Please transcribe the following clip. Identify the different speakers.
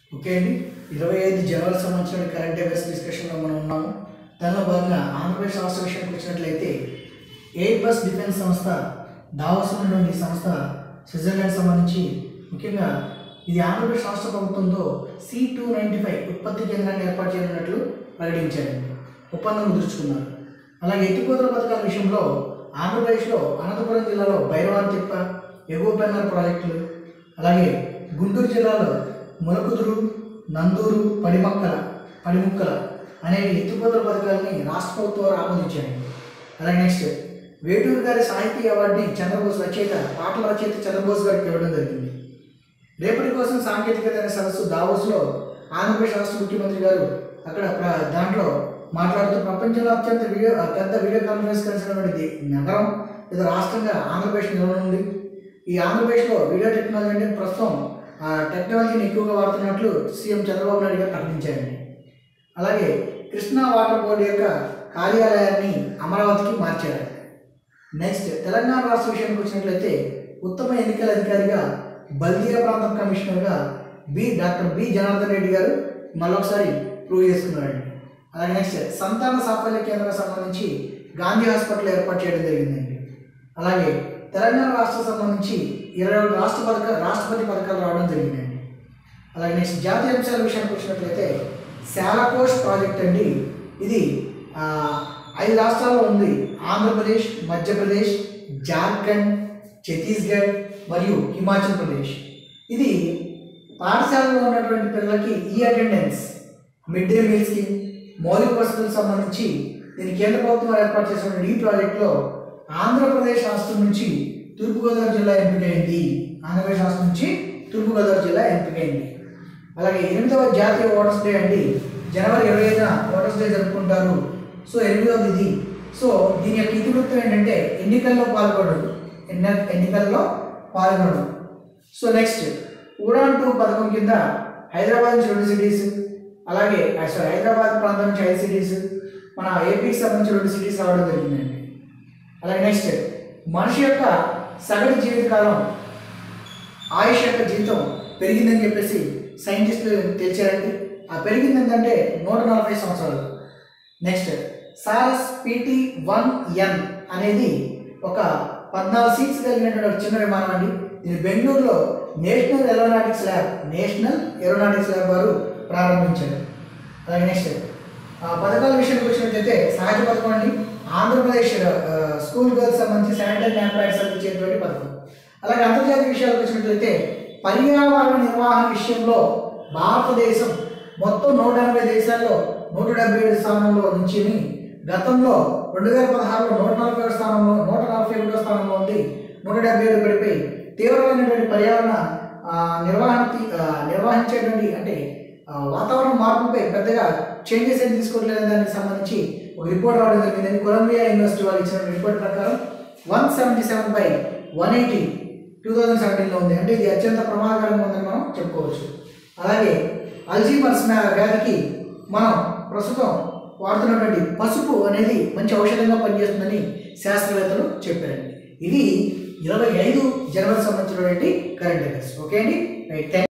Speaker 1: okay అండి ఇరవై ఐదు జనవరి సంబంధించిన కరెంట్ అఫైర్స్ డిస్కషన్లో మనం ఉన్నాము దానిలో భాగంగా ఆంధ్రప్రదేశ్ రాష్ట్ర విషయానికి వచ్చినట్లయితే ఎయిర్ బస్ డిఫెన్స్ సంస్థ దావోస్ ఉన్నటువంటి ఈ సంస్థ స్విట్జర్లాండ్ సంబంధించి ముఖ్యంగా ఇది ఆంధ్రప్రదేశ్ రాష్ట్ర ప్రభుత్వంతో సి టూ నైంటీ ఫైవ్ ఉత్పత్తి కేంద్రాన్ని ఏర్పాటు చేయనున్నట్లు ప్రకటించారండి ఒప్పందం కుదుర్చుకున్నారు అలాగే ఎత్తిపోతల పథకాల విషయంలో ఆంధ్రప్రదేశ్లో అనంతపురం జిల్లాలో భైరవాన్ తిప్ప ఎగువ పెన్నర్ ప్రాజెక్టులు అలాగే గుంటూరు జిల్లాలో ములకుదురు నందూరు పడిమక్కల పడిముక్కల అనేవి ఎత్తిపోతల పథకాలని రాష్ట్ర ప్రభుత్వం వారు ఆమోదించారు అలాగే నెక్స్ట్ వేటూరు గారి సాహితీ అవార్డుని చంద్రబోస్ రచయిత పాటల రచయిత చంద్రబోస్ గారికి ఇవ్వడం జరిగింది రేపటి కోసం సాంకేతికత అనే సదస్సు దావోస్లో ఆంధ్రప్రదేశ్ రాష్ట్ర ముఖ్యమంత్రి గారు అక్కడ ప్ర- దాంట్లో మాట్లాడుతూ ప్రపంచంలో అత్యంత వీడియో పెద్ద వీడియో కాన్ఫరెన్స్ కలిసినటువంటి నగరం లేదా రాష్ట్రంగా ఆంధ్రప్రదేశ్ నిలవనుంది ఈ ఆంధ్రప్రదేశ్లో వీడియో టెక్నాలజీ అంటే ప్రస్తుతం ఆ టెక్నాలజీని ఎక్కువగా వాడుతున్నట్లు సీఎం చంద్రబాబు నాయుడు గారు ప్రకటించారండి అలాగే కృష్ణా వాటర్ బోర్డు యొక్క కార్యాలయాన్ని అమరావతికి మార్చారు నెక్స్ట్ తెలంగాణ రాష్ట్ర విషయానికి వచ్చినట్లయితే ఉత్తమ ఎన్నికల అధికారిగా బల్దియా ప్రాంతం కమిషనర్గా B doctor B Janardhan Reddy గారు మరొకసారి ప్రూవ్ చేసుకున్నారండి అలాగే నెక్స్ట్ సంతాన సాఫల్య కేంద్రం సంబంధించి గాంధీ హాస్పిటల్ ఏర్పాటు చేయడం జరిగిందండి అలాగే తెలంగాణ రాష్ట్రం సంబంధించి ఇరవై ఒకటి రాష్ట్ర పథక రాష్ట్రపతి పథకాలు రావడం జరిగిందండి అలాగే నెక్స్ట్ జాతీయ అంశాల విషయానికి వచ్చినట్లయితే శాలకోష్ ప్రాజెక్ట్ అండి ఇది ఆ, ఐదు రాష్ట్రాల్లో ఉంది ఆంధ్రప్రదేశ్ మధ్యప్రదేశ్ జార్ఖండ్ ఛత్తీస్గఢ్ మరియు హిమాచల్ ప్రదేశ్ ఇది పాఠశాలలో ఉన్నటువంటి పిల్లలకి ఈ attendance mid day meal scheme మౌలిక వసతులకు సంబంధించి దీన్ని కేంద్ర ప్రభుత్వం ఏర్పాటు చేసినటువంటి ఈ ప్రాజెక్టులో ఆంధ్రప్రదేశ్ రాష్ట్రం నుంచి తూర్పుగోదావరి జిల్లా ఎంపికైంది ఆంధ్రప్రదేశ్ రాష్ట్రం నుంచి తూర్పుగోదావరి జిల్లా ఎంపికైంది అలాగే ఎనిమిదవ జాతీయ ఓటర్స్ డే అండి జనవరి ఇరవై ఐదున ఓటర్స్ డే జరుపుకుంటారు సో ఎనిమిదవది ఇది సో దీని యొక్క ఇతివృత్తం ఏంటంటే ఎన్నికల్లో పాల్గొనడం ఎన్ని ఎన్నికల్లో పాల్గొనడం సో నెక్స్ట్ ఉడాన్ టూ పథకం కింద హైదరాబాద్ నుంచి రెండు సిటీస్ అలాగే సారీ హైదరాబాద్ ప్రాంతం నుంచి ఐదు సిటీస్ మన ఏపీకి సంబంధించి రెండు సిటీస్ రావడం జరిగిందండి అలాగే నెక్స్ట్ మనిషి యొక్క సగటు జీవితకాలం ఆయుష్ యొక్క జీవితం పెరిగిందని చెప్పేసి సైంటిస్టులు తెలిచారండి ఆ పెరిగింది ఏంటంటే నూట నలభై సంవత్సరాలు next Saras PT one N అనేది ఒక పద్నాలుగు సీట్స్ కలిగినటువంటి ఒక చిన్న విమానం అండి ఇది బెంగళూరులో National Aeronautics Lab National Aeronautics Lab వారు ప్రారంభించారు అలాగే నెక్స్ట్ ఆ పథకాల విషయానికి వచ్చినట్లయితే సహజ పథకం అండి ఆంధ్రప్రదేశ్ ఆ, స్కూల్ గర్ల్స్ సంబంధించి శానిటరీ ల్యాంప్ ప్యాడ్స్ అందించేటువంటి పథకం అలాగే అంతర్జాతీయ విషయాలకు వచ్చినట్లయితే పర్యావరణ నిర్వహణ విషయంలో భారతదేశం మొత్తం నూట ఎనభై దేశాల్లో నూట డెబ్బై ఏడు స్థానంలో నుంచి గతంలో రెండు వేల పదహారులో నూట నలభై ఏడు స్థానంలో నూట నలభై ఒకటో స్థానంలో ఉంది నూట డెబ్బై ఏడు పడిపోయి తీవ్రమైనటువంటి పర్యావరణ ఆ, నిర్వహణ తీ- ఆ, నిర్వహించేటువంటి అంటే ఆ, వాతావరణ మార్పుపై పెద్దగా చేంజెస్ ఏం తీసుకోవట్లేదు దానికి సంబంధించి ఒక రిపోర్ట్ రావడం జరిగింది కొలంబియా యూనివర్సిటీ వాళ్ళు ఇచ్చిన రిపోర్ట్ ప్రకారం one seventy seven by one eighty two thousand సెవెంటీన్లో ఉంది అంటే ఇది అత్యంత ప్రమాదకరంగా ఉందని మనం చెప్పుకోవచ్చు అలాగే అల్జీమర్స్ మ్యా- వ్యాధికి మనం ప్రస్తుతం వాడుతున్నటువంటి పసుపు అనేది మంచి ఔషధంగా పనిచేస్తుందని శాస్త్రవేత్తలు చెప్పారండి ఇది ఇరవై ఐదు జనవరి సంబంధించినటువంటి కరెంట్ అఫైర్స్ ఓకే అండి రైట్ థ్యాంక్